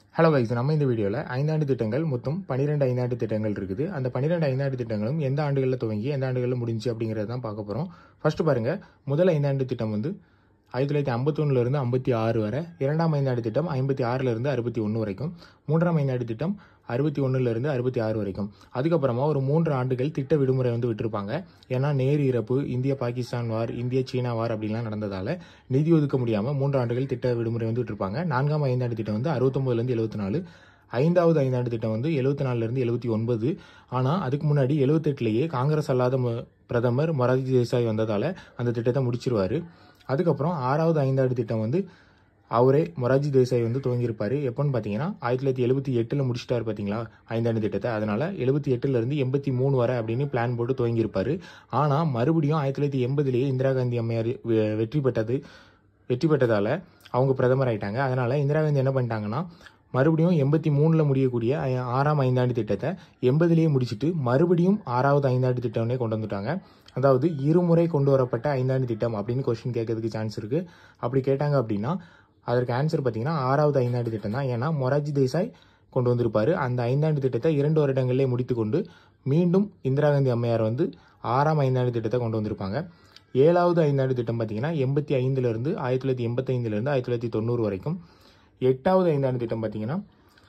hello guys நம்ம இந்த வீடியோவில் ஐந்தாண்டு திட்டங்கள் மொத்தம் பன்னிரெண்டு ஐந்தாண்டு திட்டங்கள் இருக்குது அந்த பன்னிரெண்டு ஐந்தாண்டு திட்டங்களும் எந்த ஆண்டுகளில் துவங்கி எந்த ஆண்டுகளில் முடிஞ்சு அப்படிங்கிறது தான் பார்க்க போகிறோம் ஃபர்ஸ்ட் பாருங்க முதல் ஐந்தாண்டு திட்டம் வந்து ஆயிரத்தி தொள்ளாயிரத்தி ஐம்பத்தொன்னுலேருந்து ஐம்பத்தி ஆறு வரை இரண்டாம் ஐந்தாண்டு திட்டம் ஐம்பத்தி ஆறிலிருந்து அறுபத்தி ஒன்று வரைக்கும் மூன்றாம் ஐந்தாண்டு திட்டம் அறுபத்தி ஒன்றுலேருந்து அறுபத்தி ஆறு வரைக்கும் அதுக்கப்புறமா ஒரு மூன்று ஆண்டுகள் திட்ட விடுமுறை வந்து விட்டிருப்பாங்க ஏன்னா நேரு இறப்பு இந்திய பாகிஸ்தான் வார் இந்திய சீனா வார் அப்படிலாம் நடந்ததால நிதி ஒதுக்க முடியாமல் மூன்று ஆண்டுகள் திட்ட விடுமுறை வந்து விட்டிருப்பாங்க நான்காம் ஐந்தாண்டு திட்டம் வந்து அறுபத்தொம்பதுலேருந்து எழுபத்தி நாலு ஐந்தாவது ஐந்தாண்டு திட்டம் வந்து எழுபத்தி நாலுலேருந்து எழுபத்தி ஒன்பது ஆனால் அதுக்கு முன்னாடி எழுபத்தெட்டுலேயே காங்கிரஸ் அல்லாத மு- பிரதமர் மொரார்ஜி தேசாய் வந்ததால் அந்த திட்டத்தை முடிச்சிருவாரு அதுக்கப்புறம் ஆறாவது ஐந்தாண்டு திட்டம் வந்து அவரே மொரார்ஜி தேசாய் வந்து துவங்கியிருப்பாரு எப்போன்னு பார்த்தீங்கன்னா ஆயிரத்தி தொள்ளாயிரத்தி எழுபத்தி எட்டில் முடிச்சிட்டாரு பார்த்தீங்களா ஐந்தாண்டு திட்டத்தை அதனால எழுபத்தி எட்டுலேருந்து எண்பத்தி மூணு வரை அப்படின்னு பிளான் போட்டு துவங்கியிருப்பாரு ஆனால் மறுபடியும் ஆயிரத்தி தொள்ளாயிரத்தி எண்பதுலேயே இந்திரா காந்தி அம்மையார் வெ- வெற்றி பெற்றது வெற்றி பெற்றதால அவங்க பிரதமர் ஆயிட்டாங்க அதனால இந்திரா காந்தி என்ன பண்ணிட்டாங்கன்னா மறுபடியும் எண்பத்தி மூணில் முடியக்கூடிய ஐ- ஆறாம் ஐந்தாண்டு திட்டத்தை எண்பதுலேயே முடிச்சிட்டு மறுபடியும் ஆறாவது ஐந்தாண்டு திட்டம்னே கொண்டு வந்துட்டாங்க அதாவது இருமுறை கொண்டு வரப்பட்ட ஐந்தாண்டு திட்டம் அப்படின்னு கொஸ்டின் கேட்கறதுக்கு சான்ஸ் இருக்கு அப்படி கேட்டாங்க அப்படின்னா அதற்கு ஆன்சர் பார்த்தீங்கன்னா ஆறாவது ஐந்தாண்டு திட்டம் தான் ஏன்னா மொரார்ஜி தேசாய் கொண்டு வந்திருப்பாரு அந்த ஐந்தாண்டு திட்டத்தை இரண்டு வருடங்களிலே முடித்துக்கொண்டு மீண்டும் இந்திரா காந்தி அம்மையார் வந்து ஆறாம் ஐந்தாண்டு திட்டத்தை கொண்டு வந்திருப்பாங்க ஏழாவது ஐந்தாண்டு திட்டம் பார்த்தீங்கன்னா எண்பத்தி ஐந்துலேருந்து ஆயிரத்தி தொள்ளாயிரத்தி எண்பத்தைந்துலேருந்து ஆயிரத்தி தொள்ளாயிரத்தி தொண்ணூறு வரைக்கும் எட்டாவது ஐந்தாண்டு திட்டம் பார்த்தீங்கன்னா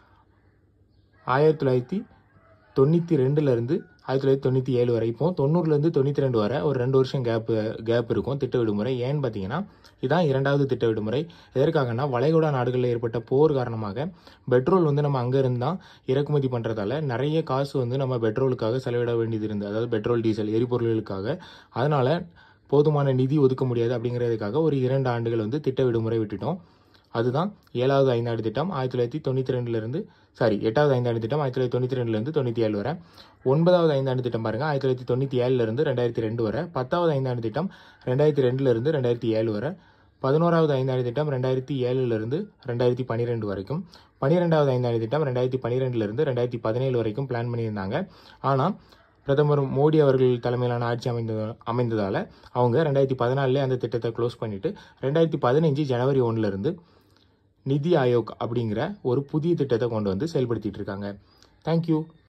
ஆயிரத்தி தொள்ளாயிரத்தி தொண்ணூற்றி ரெண்டுலேருந்து ஆயிரத்தி தொள்ளாயிரத்தி தொண்ணூற்றி ஏழு வரை இப்போ தொண்ணூறுலேருந்து தொண்ணூற்றி ரெண்டு வரை ஒரு ரெண்டு வருஷம் கேப் கேப் இருக்கும் திட்ட விடுமுறை ஏன்னு பார்த்தீங்கன்னா இதான் இரண்டாவது திட்ட விடுமுறை எதற்காகனா வளைகுடா நாடுகளில் ஏற்பட்ட போர் காரணமாக பெட்ரோல் வந்து நம்ம அங்கே இருந்தால் இறக்குமதி பண்ணுறதால நிறைய காசு வந்து நம்ம பெட்ரோலுக்காக செலவிட வேண்டியது இருந்தது அதாவது பெட்ரோல் டீசல் எரிபொருள்களுக்காக அதனால போதுமான நிதி ஒதுக்க முடியாது அப்படிங்கிறதுக்காக ஒரு இரண்டு ஆண்டுகள் வந்து திட்ட விடுமுறை விட்டுட்டோம் அதுதான் ஏழாவது ஐந்தாண்டு திட்டம் ஆயிரத்தி தொள்ளாயிரத்தி தொண்ணூற்றி ரெண்டுலேருந்து சாரி எட்டாவது ஐந்தாண்டு திட்டம் ஆயிரத்தி தொள்ளாயிரத்தி தொண்ணூற்றி ரெண்டுலேருந்து தொண்ணூற்றி ஏழு வரை ஒன்பதாவது ஐந்தாண்டு திட்டம் பாருங்க ஆயிரத்தி தொள்ளாயிரத்தி தொண்ணூற்றி ஏழுலேருந்து ரெண்டாயிரத்தி ரெண்டு வரை பத்தாவது ஐந்தாண்டு திட்டம் ரெண்டாயிரத்தி ரெண்டுலேருந்து ரெண்டாயிரத்தி ஏழு வரை பதினோராவது ஐந்தாண்டு திட்டம் ரெண்டாயிரத்தி ஏழுலேருந்து ரெண்டாயிரத்தி பன்னிரெண்டு வரைக்கும் பன்னிரெண்டாவது ஐந்தாண்டு திட்டம் ரெண்டாயிரத்தி பன்னிரெண்டுலேருந்து ரெண்டாயிரத்தி பதினேழு வரைக்கும் பிளான் பண்ணியிருந்தாங்க ஆனால் பிரதமர் மோடி அவர்கள் தலைமையிலான ஆட்சி அமைந்த அமைந்ததால் அவங்க ரெண்டாயிரத்தி பதினாலே அந்த திட்டத்தை க்ளோஸ் பண்ணிட்டு ரெண்டாயிரத்தி பதினஞ்சு ஜனவரி ஒன்றுல இருந்து நிதி ஆயோக் அப்படிங்கிற ஒரு புதிய திட்டத்தை கொண்டு வந்து செயல்படுத்திட்டு இருக்காங்க தேங்க்யூ